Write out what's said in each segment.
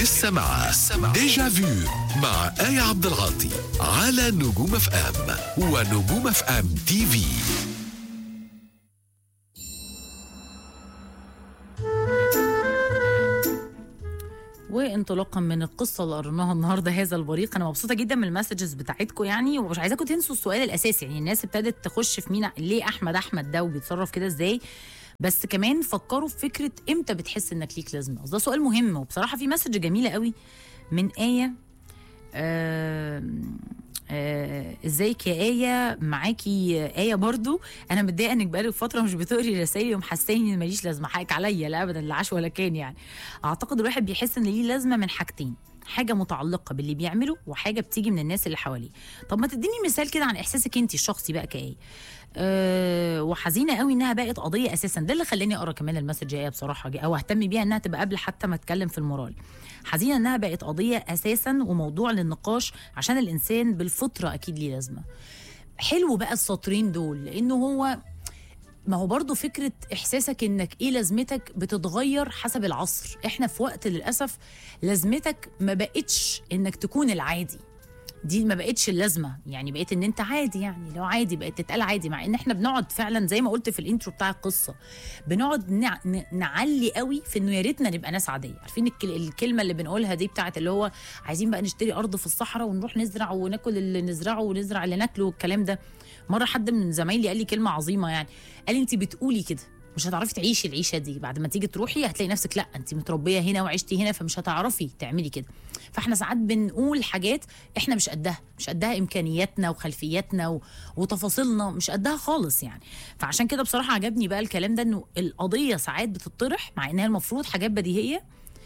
لسه مع ديجا فيو مع آية عبد العاطي على نجوم اف ام ونجوم اف ام تي في وانطلاقا من القصه اللي قريناها النهارده هذا البريق انا مبسوطه جدا من المسجز بتاعتكم يعني ومش عايزاكم تنسوا السؤال الاساسي يعني الناس ابتدت تخش في مين ليه احمد احمد ده وبيتصرف كده ازاي بس كمان فكروا في فكره امتى بتحس انك ليك لازمه ده سؤال مهم وبصراحه في مسج جميله قوي من ايه آه آه ازيك يا ايه معاكي ايه برضو انا متضايقه انك بقالك فتره مش بتقري رسائلي ومحساني ان ماليش لازمه حقك عليا لا ابدا لا عاش ولا كان يعني اعتقد الواحد بيحس ان ليه لازمه من حاجتين حاجه متعلقه باللي بيعمله وحاجه بتيجي من الناس اللي حواليه طب ما تديني مثال كده عن احساسك انت الشخصي بقى كايه أه وحزينه قوي انها بقت قضيه اساسا ده اللي خلاني اقرا كمان المسج ايه بصراحه او اهتم بيها انها تبقى قبل حتى ما اتكلم في المورال حزينه انها بقت قضيه اساسا وموضوع للنقاش عشان الانسان بالفطره اكيد ليه لازمه حلو بقى السطرين دول لانه هو ما هو برضو فكرة إحساسك إنك إيه لازمتك بتتغير حسب العصر إحنا في وقت للأسف لازمتك ما بقتش إنك تكون العادي دي ما بقتش اللازمه يعني بقيت ان انت عادي يعني لو عادي بقت تتقال عادي مع ان احنا بنقعد فعلا زي ما قلت في الانترو بتاع القصه بنقعد نع... ن- نعلي قوي في انه يا ريتنا نبقى ناس عاديه عارفين الكل... الكلمه اللي بنقولها دي بتاعت اللي هو عايزين بقى نشتري ارض في الصحراء ونروح نزرع وناكل اللي نزرعه ونزرع اللي ناكله والكلام ده مره حد من زمايلي قال لي كلمه عظيمه يعني قال لي انت بتقولي كده مش هتعرفي تعيشي العيشه دي بعد ما تيجي تروحي هتلاقي نفسك لا انت متربيه هنا وعشتي هنا فمش هتعرفي تعملي كده فاحنا ساعات بنقول حاجات احنا مش قدها مش قدها امكانياتنا وخلفياتنا و... وتفاصيلنا مش قدها خالص يعني فعشان كده بصراحه عجبني بقى الكلام ده انه القضيه ساعات بتطرح مع انها المفروض حاجات بديهيه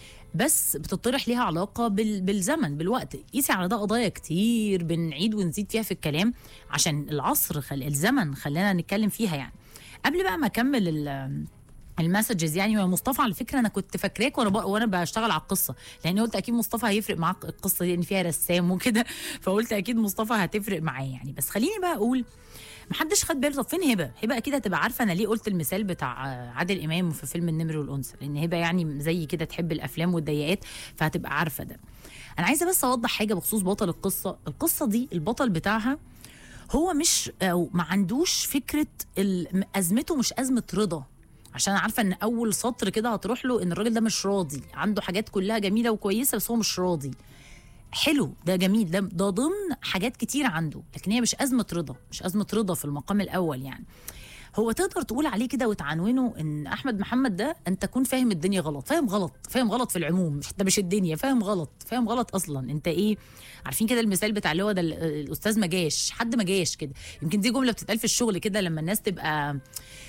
بس بتطرح ليها علاقه بال... بالزمن بالوقت قيسي على ده قضايا كتير بنعيد ونزيد فيها في الكلام عشان العصر خل... الزمن خلانا نتكلم فيها يعني قبل بقى ما اكمل ال... المسجز يعني ويا مصطفى على فكره انا كنت فاكراك وانا بق... وانا بشتغل على القصه لان قلت اكيد مصطفى هيفرق معاك القصه دي ان فيها رسام وكده فقلت اكيد مصطفى هتفرق معاه يعني بس خليني بقى اقول محدش خد باله طب فين هبه؟ هبه اكيد هتبقى عارفه انا ليه قلت المثال بتاع عادل امام في فيلم النمر والانثى لان هبه يعني زي كده تحب الافلام والضيقات فهتبقى عارفه ده. انا عايزه بس اوضح حاجه بخصوص بطل القصه، القصه دي البطل بتاعها هو مش او ما عندوش فكره ال- ازمته مش ازمه رضا عشان أنا عارفه ان اول سطر كده هتروح له ان الراجل ده مش راضي عنده حاجات كلها جميله وكويسه بس هو مش راضي حلو ده جميل ده ده ضمن حاجات كتير عنده لكن هي مش ازمه رضا مش ازمه رضا في المقام الاول يعني هو تقدر تقول عليه كده وتعنونه ان احمد محمد ده انت تكون فاهم الدنيا غلط فاهم غلط فاهم غلط في العموم مش ده مش الدنيا فاهم غلط فاهم غلط اصلا انت ايه عارفين كده المثال بتاع اللي هو ده ال- الاستاذ ما جاش حد ما جاش كده يمكن دي جمله بتتقال في الشغل كده لما الناس تبقى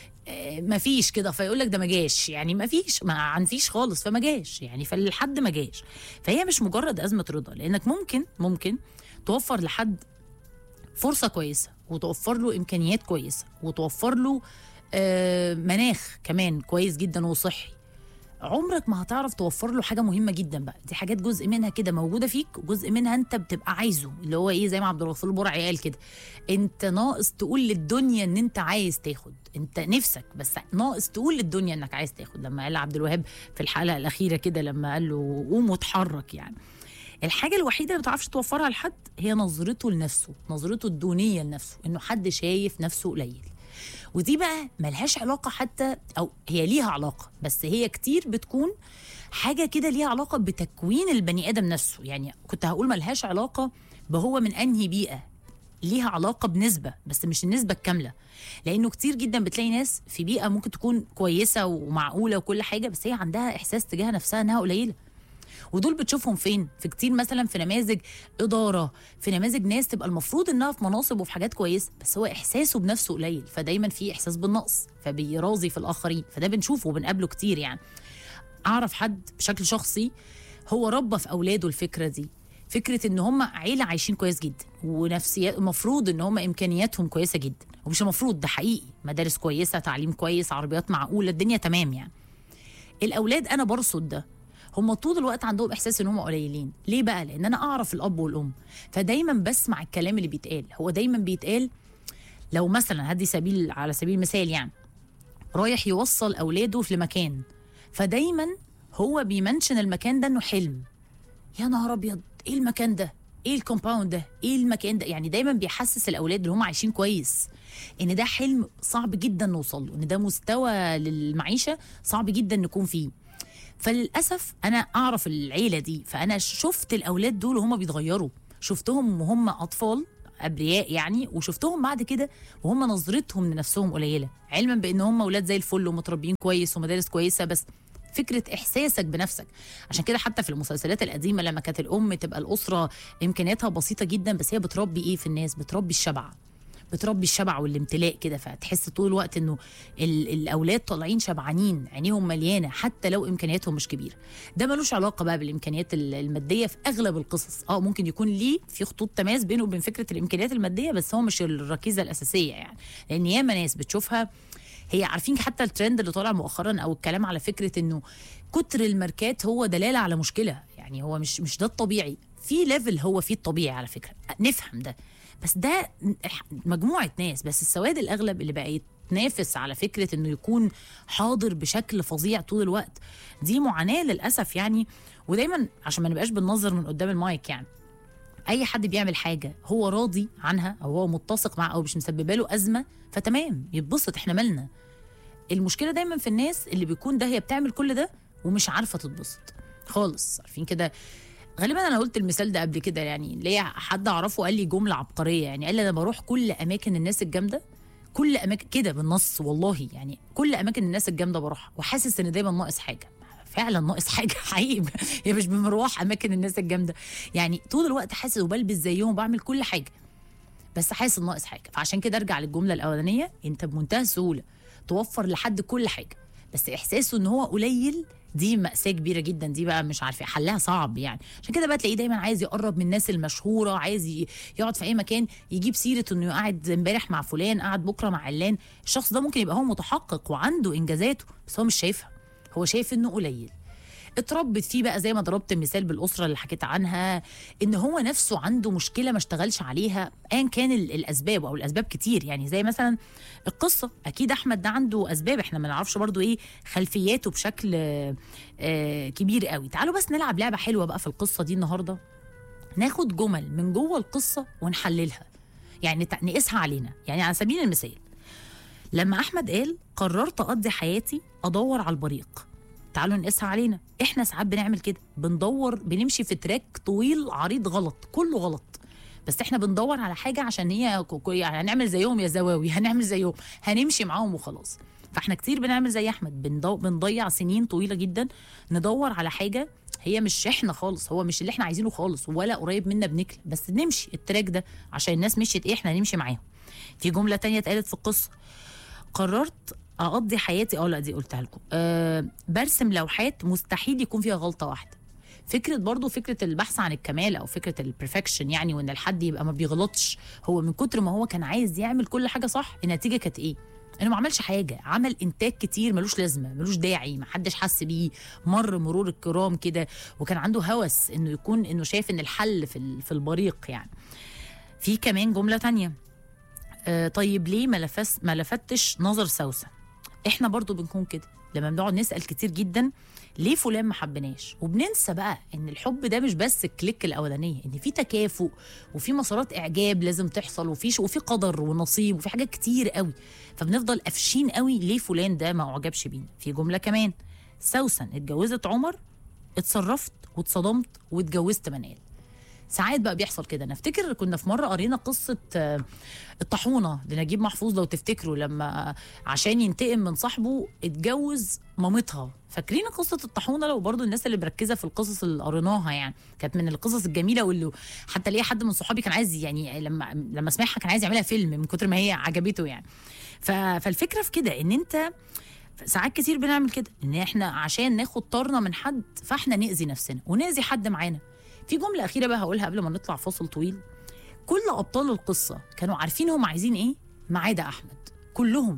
ما فيش كده فيقول لك ده ما جاش يعني ما فيش ما عن فيش خالص فما جاش يعني فالحد ما جاش فهي مش مجرد ازمه رضا لانك ممكن ممكن توفر لحد فرصه كويسه وتوفر له امكانيات كويسه وتوفر له آه، مناخ كمان كويس جدا وصحي عمرك ما هتعرف توفر له حاجه مهمه جدا بقى دي حاجات جزء منها كده موجوده فيك وجزء منها انت بتبقى عايزه اللي هو ايه زي ما عبد الغفور البرعي قال كده انت ناقص تقول للدنيا ان انت عايز تاخد انت نفسك بس ناقص تقول للدنيا انك عايز تاخد لما قال عبد الوهاب في الحلقه الاخيره كده لما قال له قوم واتحرك يعني الحاجة الوحيدة اللي ما تعرفش توفرها لحد هي نظرته لنفسه نظرته الدونية لنفسه انه حد شايف نفسه قليل ودي بقى ملهاش علاقة حتى أو هي ليها علاقة بس هي كتير بتكون حاجة كده ليها علاقة بتكوين البني آدم نفسه يعني كنت هقول ملهاش علاقة بهو من أنهي بيئة ليها علاقة بنسبة بس مش النسبة الكاملة لأنه كتير جدا بتلاقي ناس في بيئة ممكن تكون كويسة ومعقولة وكل حاجة بس هي عندها إحساس تجاه نفسها إنها قليلة ودول بتشوفهم فين في كتير مثلا في نماذج اداره في نماذج ناس تبقى المفروض انها في مناصب وفي حاجات كويسه بس هو احساسه بنفسه قليل فدايما في احساس بالنقص فبيراضي في الاخرين فده بنشوفه وبنقابله كتير يعني اعرف حد بشكل شخصي هو ربى في اولاده الفكره دي فكره ان هم عيله عايشين كويس جدا ونفسيات المفروض ان هم امكانياتهم كويسه جدا ومش المفروض ده حقيقي مدارس كويسه تعليم كويس عربيات معقوله الدنيا تمام يعني الاولاد انا برصد ده هم طول الوقت عندهم احساس ان هم قليلين ليه بقى لان انا اعرف الاب والام فدايما بسمع الكلام اللي بيتقال هو دايما بيتقال لو مثلا هدي سبيل على سبيل المثال يعني رايح يوصل اولاده في مكان فدايما هو بيمنشن المكان ده انه حلم يا نهار ابيض ايه المكان ده ايه الكومباوند ده ايه المكان ده يعني دايما بيحسس الاولاد اللي هم عايشين كويس ان ده حلم صعب جدا نوصل له ان ده مستوى للمعيشه صعب جدا نكون فيه فللاسف انا اعرف العيله دي فانا شفت الاولاد دول وهم بيتغيروا شفتهم وهم اطفال ابرياء يعني وشفتهم بعد كده وهم نظرتهم لنفسهم قليله علما بان هم اولاد زي الفل ومتربيين كويس ومدارس كويسه بس فكره احساسك بنفسك عشان كده حتى في المسلسلات القديمه لما كانت الام تبقى الاسره امكانياتها بسيطه جدا بس هي بتربي ايه في الناس بتربي الشبع بتربي الشبع والامتلاء كده فتحس طول الوقت انه ال- الاولاد طالعين شبعانين عينيهم مليانه حتى لو امكانياتهم مش كبيره ده ملوش علاقه بقى بالامكانيات ال- الماديه في اغلب القصص اه ممكن يكون ليه في خطوط تماس بينه وبين فكره الامكانيات الماديه بس هو مش الركيزه الاساسيه يعني لان ياما ناس بتشوفها هي عارفين حتى الترند اللي طالع مؤخرا او الكلام على فكره انه كتر الماركات هو دلاله على مشكله يعني هو مش مش ده الطبيعي في ليفل هو فيه الطبيعي على فكره نفهم ده بس ده مجموعه ناس بس السواد الاغلب اللي بقى يتنافس على فكره انه يكون حاضر بشكل فظيع طول الوقت دي معاناه للاسف يعني ودايما عشان ما نبقاش بننظر من قدام المايك يعني اي حد بيعمل حاجه هو راضي عنها او هو متسق معها او مش مسببه له ازمه فتمام يتبسط احنا مالنا المشكله دايما في الناس اللي بيكون ده هي بتعمل كل ده ومش عارفه تتبسط خالص عارفين كده غالبا انا قلت المثال ده قبل كده يعني ليا حد اعرفه قال لي جمله عبقريه يعني قال لي انا بروح كل اماكن الناس الجامده كل اماكن كده بالنص والله يعني كل اماكن الناس الجامده بروحها وحاسس ان دايما ناقص حاجه فعلا ناقص حاجه حقيقي هي مش بمروح اماكن الناس الجامده يعني طول الوقت حاسس وبلبس زيهم وبعمل كل حاجه بس حاسس ان ناقص حاجه فعشان كده ارجع للجمله الاولانيه انت بمنتهى السهوله توفر لحد كل حاجه بس احساسه ان هو قليل دي مأساة كبيرة جدا دي بقى مش عارفة حلها صعب يعني عشان كده بقى تلاقيه دايما عايز يقرب من الناس المشهورة عايز ي- يقعد في أي مكان يجيب سيرة إنه قاعد امبارح مع فلان قاعد بكرة مع علان الشخص ده ممكن يبقى هو متحقق وعنده إنجازاته بس هو مش شايفها هو شايف إنه قليل اتربت فيه بقى زي ما ضربت مثال بالاسره اللي حكيت عنها ان هو نفسه عنده مشكله ما اشتغلش عليها ايا كان ال- الاسباب او الاسباب كتير يعني زي مثلا القصه اكيد احمد ده عنده اسباب احنا ما نعرفش برضو ايه خلفياته بشكل آه، آه، كبير قوي تعالوا بس نلعب لعبه حلوه بقى في القصه دي النهارده ناخد جمل من جوه القصه ونحللها يعني نت- نقيسها علينا يعني على سبيل المثال لما احمد قال قررت اقضي حياتي ادور على البريق تعالوا نقيسها علينا احنا ساعات بنعمل كده بندور بنمشي في تراك طويل عريض غلط كله غلط بس احنا بندور على حاجه عشان هي كو- كو- يعني هنعمل زيهم يا زواوي هنعمل زيهم هنمشي معاهم وخلاص فاحنا كتير بنعمل زي احمد بندو بنضيع سنين طويله جدا ندور على حاجه هي مش احنا خالص هو مش اللي احنا عايزينه خالص ولا قريب منا بنكله بس نمشي التراك ده عشان الناس مشيت ايه احنا نمشي معاهم في جمله تانية اتقالت في القصه قررت اقضي حياتي اه لا دي قلتها لكم أه برسم لوحات مستحيل يكون فيها غلطه واحده فكره برضو فكره البحث عن الكمال او فكره البرفكشن يعني وان الحد يبقى ما بيغلطش هو من كتر ما هو كان عايز يعمل كل حاجه صح النتيجه كانت ايه انه ما عملش حاجه عمل انتاج كتير ملوش لازمه ملوش داعي ما حدش حس بيه مر مرور الكرام كده وكان عنده هوس انه يكون انه شايف ان الحل في ال- في البريق يعني في كمان جمله تانية آه طيب ليه ما لفس ما لفتش نظر سوسن احنا برضو بنكون كده لما بنقعد نسال كتير جدا ليه فلان ما حبناش وبننسى بقى ان الحب ده مش بس الكليك الاولانيه ان في تكافؤ وفي مسارات اعجاب لازم تحصل وفي وفي قدر ونصيب وفي حاجات كتير قوي فبنفضل قافشين قوي ليه فلان ده ما اعجبش بينا في جمله كمان سوسن اتجوزت عمر اتصرفت واتصدمت واتجوزت منال ساعات بقى بيحصل كده انا افتكر كنا في مره قرينا قصه آه، الطاحونه لنجيب محفوظ لو تفتكروا لما عشان ينتقم من صاحبه اتجوز مامتها فاكرين قصه الطاحونه لو برضو الناس اللي مركزه في القصص اللي قريناها يعني كانت من القصص الجميله واللي حتى ليا حد من صحابي كان عايز يعني لما لما سمعها كان عايز يعملها فيلم من كتر ما هي عجبته يعني ف- فالفكره في كده ان انت ساعات كتير بنعمل كده ان احنا عشان ناخد طارنا من حد فاحنا ناذي نفسنا وناذي حد معانا في جمله اخيره بقى هقولها قبل ما نطلع فاصل طويل كل ابطال القصه كانوا عارفين هم عايزين ايه ما عدا احمد كلهم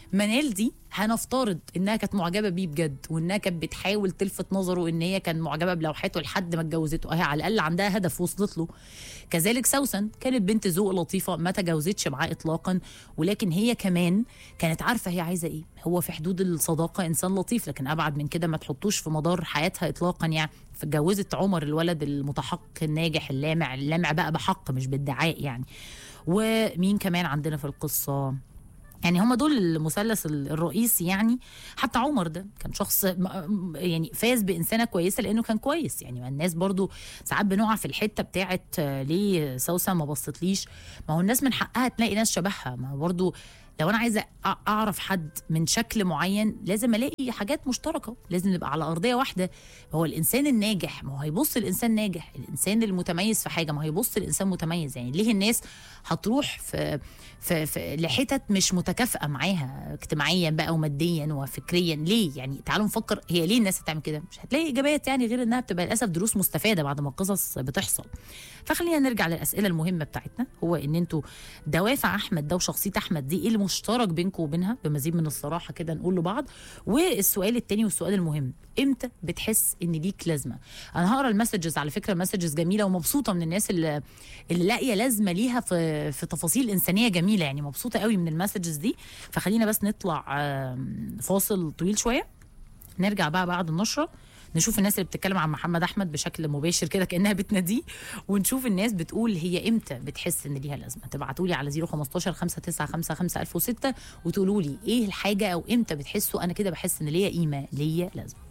منال دي هنفترض انها كانت معجبه بيه بجد وانها كانت بتحاول تلفت نظره ان هي كان معجبه بلوحته لحد ما اتجوزته اهي على الاقل عندها هدف وصلت له كذلك سوسن كانت بنت ذوق لطيفه ما تجاوزتش معاه اطلاقا ولكن هي كمان كانت عارفه هي عايزه ايه هو في حدود الصداقه انسان لطيف لكن ابعد من كده ما تحطوش في مدار حياتها اطلاقا يعني فاتجوزت عمر الولد المتحقق الناجح اللامع اللامع بقى بحق مش بادعاء يعني ومين كمان عندنا في القصه يعني هم دول المثلث الرئيسي يعني حتى عمر ده كان شخص م- يعني فاز بانسانه كويسه لانه كان كويس يعني ما الناس برضو ساعات بنقع في الحته بتاعت آه، ليه سوسن ما بصتليش ما هو الناس من حقها تلاقي ناس شبهها ما هو برضو لو انا عايزه أ- اعرف حد من شكل معين لازم الاقي حاجات مشتركه لازم نبقى على ارضيه واحده هو الانسان الناجح ما هو هيبص الانسان ناجح الانسان المتميز في حاجه ما هيبص الانسان متميز يعني ليه الناس هتروح في في, في لحتت مش متكافئه معاها اجتماعيا بقى وماديا وفكريا ليه يعني تعالوا نفكر هي ليه الناس هتعمل كده مش هتلاقي اجابات يعني غير انها بتبقى للاسف دروس مستفاده بعد ما القصص بتحصل فخلينا نرجع للاسئله المهمه بتاعتنا هو ان انتوا دوافع احمد ده وشخصيه احمد دي ايه المشترك بينكم وبينها بمزيد من الصراحه كده نقول لبعض والسؤال التاني والسؤال المهم امتى بتحس ان ليك لازمه انا هقرا المسجز على فكره مسجز جميله ومبسوطه من الناس اللي اللي لاقيه لازمه ليها في في تفاصيل انسانيه جميله يعني مبسوطه قوي من المسجز دي فخلينا بس نطلع آم، فاصل طويل شويه نرجع بقى بعد النشره نشوف الناس اللي بتتكلم عن محمد احمد بشكل مباشر كده كانها بتناديه ونشوف الناس بتقول هي امتى بتحس ان ليها لازمه تبعتوا لي على 015 595 5006 وتقولوا لي ايه الحاجه او امتى بتحسوا انا كده بحس ان ليا قيمه ليا لازمه